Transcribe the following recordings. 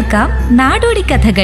കേൾക്കാം നാടോടി കഥകൾ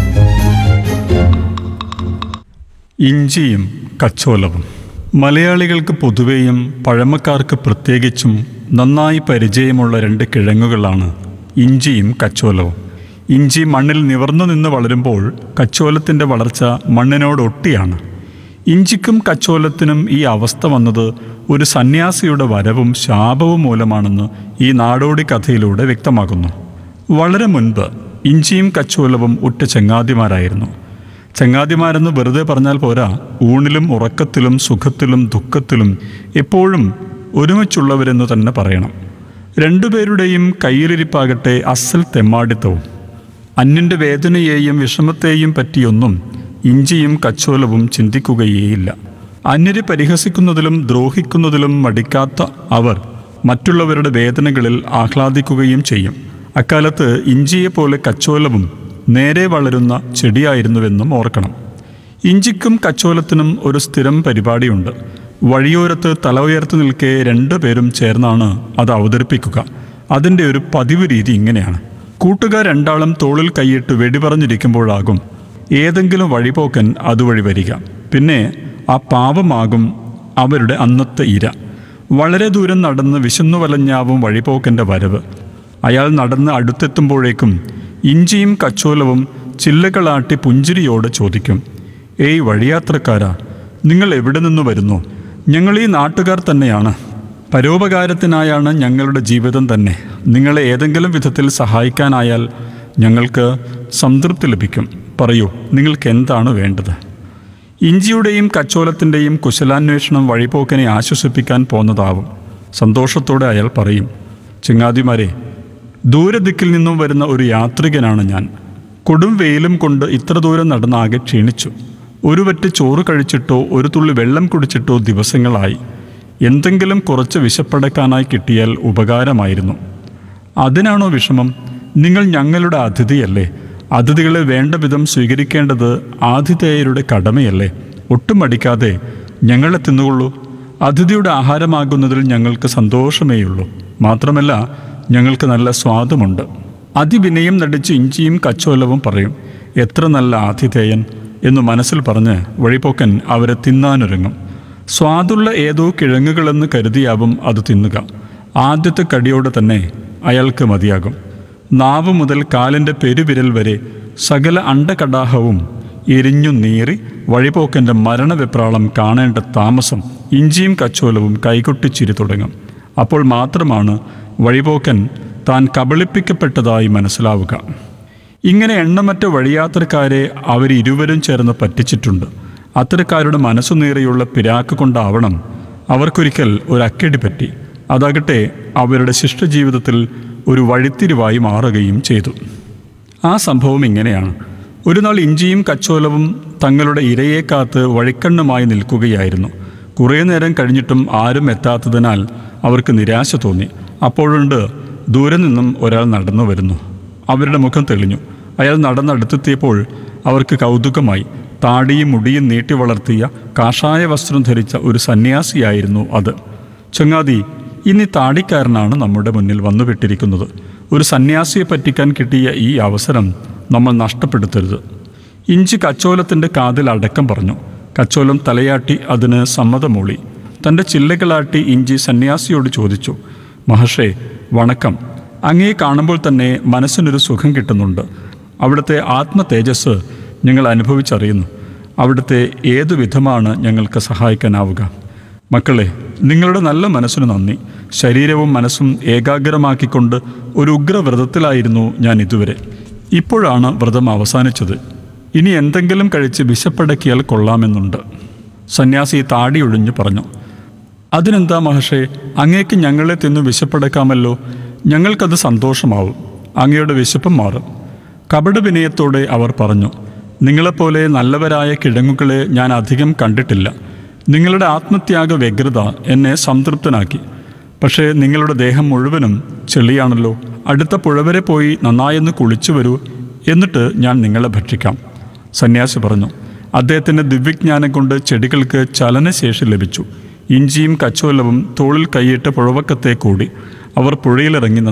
ഇഞ്ചിയും കച്ചോലവും മലയാളികൾക്ക് പൊതുവെയും പഴമക്കാർക്ക് പ്രത്യേകിച്ചും നന്നായി പരിചയമുള്ള രണ്ട് കിഴങ്ങുകളാണ് ഇഞ്ചിയും കച്ചോലവും ഇഞ്ചി മണ്ണിൽ നിവർന്നു നിന്ന് വളരുമ്പോൾ കച്ചോലത്തിൻ്റെ വളർച്ച മണ്ണിനോടൊട്ടിയാണ് ഇഞ്ചിക്കും കച്ചോലത്തിനും ഈ അവസ്ഥ വന്നത് ഒരു സന്യാസിയുടെ വരവും ശാപവും മൂലമാണെന്ന് ഈ നാടോടി കഥയിലൂടെ വ്യക്തമാകുന്നു വളരെ മുൻപ് ഇഞ്ചിയും കച്ചോലവും ഉറ്റ ചങ്ങാതിമാരായിരുന്നു ചങ്ങാതിമാരെന്ന് വെറുതെ പറഞ്ഞാൽ പോരാ ഊണിലും ഉറക്കത്തിലും സുഖത്തിലും ദുഃഖത്തിലും എപ്പോഴും ഒരുമിച്ചുള്ളവരെന്ന് തന്നെ പറയണം രണ്ടുപേരുടെയും കയ്യിലിരിപ്പാകട്ടെ അസൽ തെമ്മാടിത്തവും അന്യൻ്റെ വേദനയെയും വിഷമത്തെയും പറ്റിയൊന്നും ഇഞ്ചിയും കച്ചോലവും ചിന്തിക്കുകയേയില്ല അന്യരെ പരിഹസിക്കുന്നതിലും ദ്രോഹിക്കുന്നതിലും മടിക്കാത്ത അവർ മറ്റുള്ളവരുടെ വേദനകളിൽ ആഹ്ലാദിക്കുകയും ചെയ്യും അക്കാലത്ത് ഇഞ്ചിയെപ്പോലെ കച്ചോലവും നേരെ വളരുന്ന ചെടിയായിരുന്നുവെന്നും ഓർക്കണം ഇഞ്ചിക്കും കച്ചോലത്തിനും ഒരു സ്ഥിരം പരിപാടിയുണ്ട് വഴിയോരത്ത് തല ഉയർത്തി നിൽക്കെ രണ്ടുപേരും ചേർന്നാണ് അത് അവതരിപ്പിക്കുക അതിൻ്റെ ഒരു പതിവ് രീതി ഇങ്ങനെയാണ് കൂട്ടുകാർ രണ്ടാളും തോളിൽ കൈയിട്ട് വെടിപറഞ്ഞിരിക്കുമ്പോഴാകും ഏതെങ്കിലും വഴിപോക്കൻ അതുവഴി വരിക പിന്നെ ആ പാവമാകും അവരുടെ അന്നത്തെ ഇര വളരെ ദൂരം നടന്ന് വിശന്നു വലഞ്ഞാവും വഴിപോക്കൻ്റെ വരവ് അയാൾ നടന്ന് അടുത്തെത്തുമ്പോഴേക്കും ഇഞ്ചിയും കച്ചോലവും ചില്ലകളാട്ടി പുഞ്ചിരിയോട് ചോദിക്കും ഏയ് വഴിയാത്രക്കാരാ നിങ്ങൾ എവിടെ നിന്ന് വരുന്നു ഞങ്ങൾ ഈ നാട്ടുകാർ തന്നെയാണ് പരോപകാരത്തിനായാണ് ഞങ്ങളുടെ ജീവിതം തന്നെ നിങ്ങളെ ഏതെങ്കിലും വിധത്തിൽ സഹായിക്കാനായാൽ ഞങ്ങൾക്ക് സംതൃപ്തി ലഭിക്കും പറയൂ നിങ്ങൾക്ക് എന്താണ് വേണ്ടത് ഇഞ്ചിയുടെയും കച്ചോലത്തിൻ്റെയും കുശലാന്വേഷണം വഴിപോക്കനെ ആശ്വസിപ്പിക്കാൻ പോന്നതാവും സന്തോഷത്തോടെ അയാൾ പറയും ചിങ്ങാതിമാരെ ദൂരദിക്കിൽ നിന്നും വരുന്ന ഒരു യാത്രികനാണ് ഞാൻ കൊടും വെയിലും കൊണ്ട് ഇത്ര ദൂരം നടന്ന് ആകെ ക്ഷീണിച്ചു ഒരു വറ്റ് ചോറ് കഴിച്ചിട്ടോ ഒരു തുള്ളി വെള്ളം കുടിച്ചിട്ടോ ദിവസങ്ങളായി എന്തെങ്കിലും കുറച്ച് വിശപ്പടക്കാനായി കിട്ടിയാൽ ഉപകാരമായിരുന്നു അതിനാണോ വിഷമം നിങ്ങൾ ഞങ്ങളുടെ അതിഥിയല്ലേ അതിഥികളെ വേണ്ട വിധം സ്വീകരിക്കേണ്ടത് ആതിഥേയരുടെ കടമയല്ലേ ഒട്ടും മടിക്കാതെ ഞങ്ങളെ തിന്നുകൊള്ളൂ അതിഥിയുടെ ആഹാരമാകുന്നതിൽ ഞങ്ങൾക്ക് സന്തോഷമേയുള്ളൂ മാത്രമല്ല ഞങ്ങൾക്ക് നല്ല സ്വാദുമുണ്ട് അതിവിനയം നടിച്ച് ഇഞ്ചിയും കച്ചോലവും പറയും എത്ര നല്ല ആതിഥേയൻ എന്ന് മനസ്സിൽ പറഞ്ഞ് വഴിപോക്കൻ അവരെ തിന്നാനൊരുങ്ങും സ്വാദുള്ള ഏതോ കിഴങ്ങുകളെന്ന് കരുതിയാവും അത് തിന്നുക ആദ്യത്തെ കടിയോടെ തന്നെ അയാൾക്ക് മതിയാകും നാവ് മുതൽ കാലിൻ്റെ പെരുവിരൽ വരെ സകല അണ്ടകടാഹവും എരിഞ്ഞു നീറി വഴിപോക്കൻ്റെ മരണവെപ്രാളം കാണേണ്ട താമസം ഇഞ്ചിയും കച്ചോലവും കൈകൊട്ടിച്ചിരി തുടങ്ങും അപ്പോൾ മാത്രമാണ് വഴിപോക്കൻ താൻ കബളിപ്പിക്കപ്പെട്ടതായി മനസ്സിലാവുക ഇങ്ങനെ എണ്ണമറ്റ വഴിയാത്രക്കാരെ അവരിരുവരും ചേർന്ന് പറ്റിച്ചിട്ടുണ്ട് അത്തരക്കാരുടെ മനസ്സു നേറിയുള്ള പിരാക്ക് കൊണ്ടാവണം അവർക്കൊരിക്കൽ ഒരു അക്കടി പറ്റി അതാകട്ടെ അവരുടെ ശിഷ്ടജീവിതത്തിൽ ഒരു വഴിത്തിരിവായി മാറുകയും ചെയ്തു ആ സംഭവം ഇങ്ങനെയാണ് ഒരു നാൾ ഇഞ്ചിയും കച്ചോലവും തങ്ങളുടെ ഇരയെ കാത്ത് വഴിക്കണ്ണുമായി നിൽക്കുകയായിരുന്നു കുറേ നേരം കഴിഞ്ഞിട്ടും ആരും എത്താത്തതിനാൽ അവർക്ക് നിരാശ തോന്നി അപ്പോഴുണ്ട് ദൂരെ നിന്നും ഒരാൾ നടന്നു വരുന്നു അവരുടെ മുഖം തെളിഞ്ഞു അയാൾ നടന്നടുത്തെത്തിയപ്പോൾ അവർക്ക് കൗതുകമായി താടിയും മുടിയും നീട്ടി വളർത്തിയ കാഷായ വസ്ത്രം ധരിച്ച ഒരു സന്യാസിയായിരുന്നു അത് ചങ്ങാതി ഇനി താടിക്കാരനാണ് നമ്മുടെ മുന്നിൽ വന്നുപെട്ടിരിക്കുന്നത് ഒരു സന്യാസിയെ പറ്റിക്കാൻ കിട്ടിയ ഈ അവസരം നമ്മൾ നഷ്ടപ്പെടുത്തരുത് ഇഞ്ചി കച്ചോലത്തിൻ്റെ കാതിൽ അടക്കം പറഞ്ഞു കച്ചോലം തലയാട്ടി അതിന് സമ്മതമൂളി തൻ്റെ ചില്ലകളാട്ടി ഇഞ്ചി സന്യാസിയോട് ചോദിച്ചു മഹർഷേ വണക്കം അങ്ങയെ കാണുമ്പോൾ തന്നെ മനസ്സിനൊരു സുഖം കിട്ടുന്നുണ്ട് അവിടുത്തെ ആത്മ തേജസ് ഞങ്ങൾ അനുഭവിച്ചറിയുന്നു അവിടുത്തെ ഏതു വിധമാണ് ഞങ്ങൾക്ക് സഹായിക്കാനാവുക മക്കളെ നിങ്ങളുടെ നല്ല മനസ്സിന് നന്ദി ശരീരവും മനസ്സും ഏകാഗ്രമാക്കിക്കൊണ്ട് ഒരു ഉഗ്രവ്രതത്തിലായിരുന്നു ഞാൻ ഇതുവരെ ഇപ്പോഴാണ് വ്രതം അവസാനിച്ചത് ഇനി എന്തെങ്കിലും കഴിച്ച് വിശപ്പടക്കിയാൽ കൊള്ളാമെന്നുണ്ട് സന്യാസി താടിയൊഴിഞ്ഞു പറഞ്ഞു അതിനെന്താ മഹർഷേ അങ്ങേക്ക് ഞങ്ങളെ തിന്നു വിശപ്പടക്കാമല്ലോ ഞങ്ങൾക്കത് സന്തോഷമാവും അങ്ങയുടെ വിശപ്പും മാറും കപട വിനയത്തോടെ അവർ പറഞ്ഞു നിങ്ങളെപ്പോലെ നല്ലവരായ കിഴങ്ങുകളെ ഞാൻ അധികം കണ്ടിട്ടില്ല നിങ്ങളുടെ ആത്മത്യാഗ വ്യഗ്രത എന്നെ സംതൃപ്തനാക്കി പക്ഷേ നിങ്ങളുടെ ദേഹം മുഴുവനും ചെളിയാണല്ലോ അടുത്ത പുഴവരെ പോയി നന്നായൊന്ന് കുളിച്ചു വരൂ എന്നിട്ട് ഞാൻ നിങ്ങളെ ഭക്ഷിക്കാം സന്യാസി പറഞ്ഞു അദ്ദേഹത്തിൻ്റെ ദിവ്യജ്ഞാനം കൊണ്ട് ചെടികൾക്ക് ചലനശേഷി ലഭിച്ചു ഇഞ്ചിയും കച്ചോലവും തോളിൽ കൈയിട്ട് പുഴവക്കത്തെ കൂടി അവർ പുഴയിലിറങ്ങി